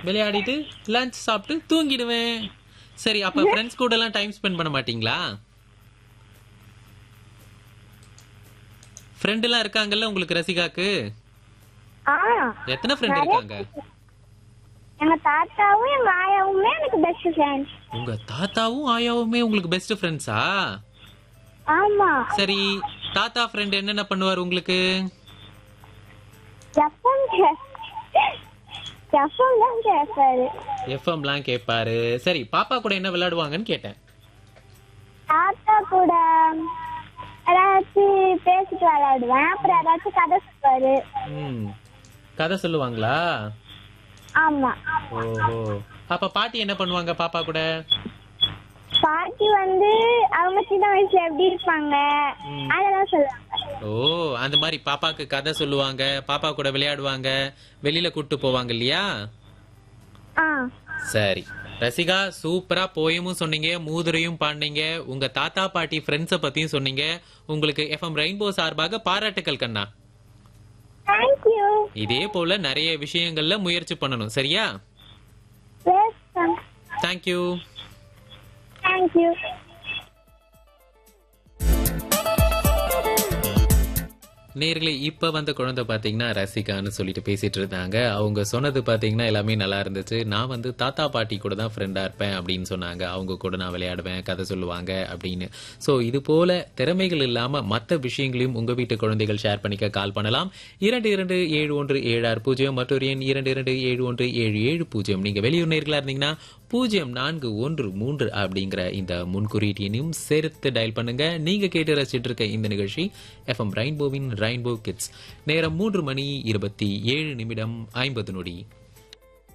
விளையாடிட்டு லஞ்ச் சாப்பிட்டு தூங்கிடுவேன் சரி அப்ப ஃப்ரெண்ட்ஸ் கூட எல்லாம் டைம் ஸ்பெண்ட் பண்ண மாட்டீங்களா ஃப்ரெண்ட் எல்லாம் இருக்காங்கல்ல உங்களுக்கு ரசிகாக்கு ஆ எத்தனை ஃப்ரெண்ட் இருக்காங்க எங்க தாத்தாவும் எங்க ஆயாவுமே எனக்கு பெஸ்ட் ஃப்ரெண்ட்ஸ் உங்க தாத்தாவும் ஆயாவுமே உங்களுக்கு பெஸ்ட் ஃப்ரெண்ட்ஸா ஆமா சரி தாத்தா ஃப்ரெண்ட் என்னென்ன பண்ணுவார் உங்களுக்கு எஃப்எம் எஃப்எம் தான் கேட்பாரு எஃப்எம்லாம் கேட்பாரு சரி பாப்பா கூட என்ன விளையாடுவாங்கன்னு கேட்டேன் தாத்தா கூட ஏதாச்சும் பேசிட்டு விளையாடுவேன் அப்புறம் ஏதாச்சும் கதை சொல்லுவாரு ம் கதை சொல்லுவாங்களா ஆமா ஓஹோ அப்ப பாட்டி என்ன பண்ணுவாங்க பாப்பா கூட பாட்டி வந்து அவங்க சின்ன வயசுல எப்படி இருப்பாங்க அதெல்லாம் சொல்லுவாங்க ஓ அந்த மாதிரி பாப்பாக்கு கதை சொல்லுவாங்க பாப்பா கூட விளையாடுவாங்க வெளியில கூட்டு போவாங்க இல்லையா ஆ சரி ரசிகா சூப்பரா போயமும் சொன்னீங்க மூதுரையும் பாடினீங்க உங்க தாத்தா பாட்டி ஃப்ரெண்ட்ஸ பத்தியும் சொன்னீங்க உங்களுக்கு எஃப்எம் ரெயின்போ சார்பாக பாராட்டுக்கள் கண்ணா தேங்க்யூ இதே போல நிறைய விஷயங்கள்ல முயற்சி பண்ணணும் சரியா தேங்க்யூ தேங்க்யூ நேர்களே இப்ப வந்த குழந்தை பாத்தீங்கன்னா ரசிகான்னு சொல்லிட்டு பேசிட்டு இருந்தாங்க அவங்க சொன்னது பாத்தீங்கன்னா எல்லாமே நல்லா இருந்துச்சு நான் வந்து தாத்தா பாட்டி கூட தான் ஃப்ரெண்டா இருப்பேன் அப்படின்னு சொன்னாங்க அவங்க கூட நான் விளையாடுவேன் கதை சொல்லுவாங்க அப்படின்னு சோ இது போல திறமைகள் இல்லாம மற்ற விஷயங்களையும் உங்க வீட்டு குழந்தைகள் ஷேர் பண்ணிக்க கால் பண்ணலாம் இரண்டு இரண்டு ஏழு ஒன்று ஏழு ஆறு பூஜ்ஜியம் மற்றொரு எண் இரண்டு இரண்டு ஏழு ஒன்று ஏழு ஏழு பூஜ்ஜியம் நீங்க வெளியூர் நேர்களா இருந்தீங்கன்னா பூஜ்ஜியம் நான்கு ஒன்று மூன்று அப்படிங்கிற இந்த முன்குறியீட்டையும் சேர்த்து டயல் பண்ணுங்க நீங்க கேட்டு ரசிச்சிட்டு இருக்க இந்த நிகழ்ச்சி எஃப்எம் ரெயின்போவின் ரெயின்போ கிட்ஸ் நேரம் மூன்று மணி இருபத்தி ஏழு நிமிடம் ஐம்பது நொடி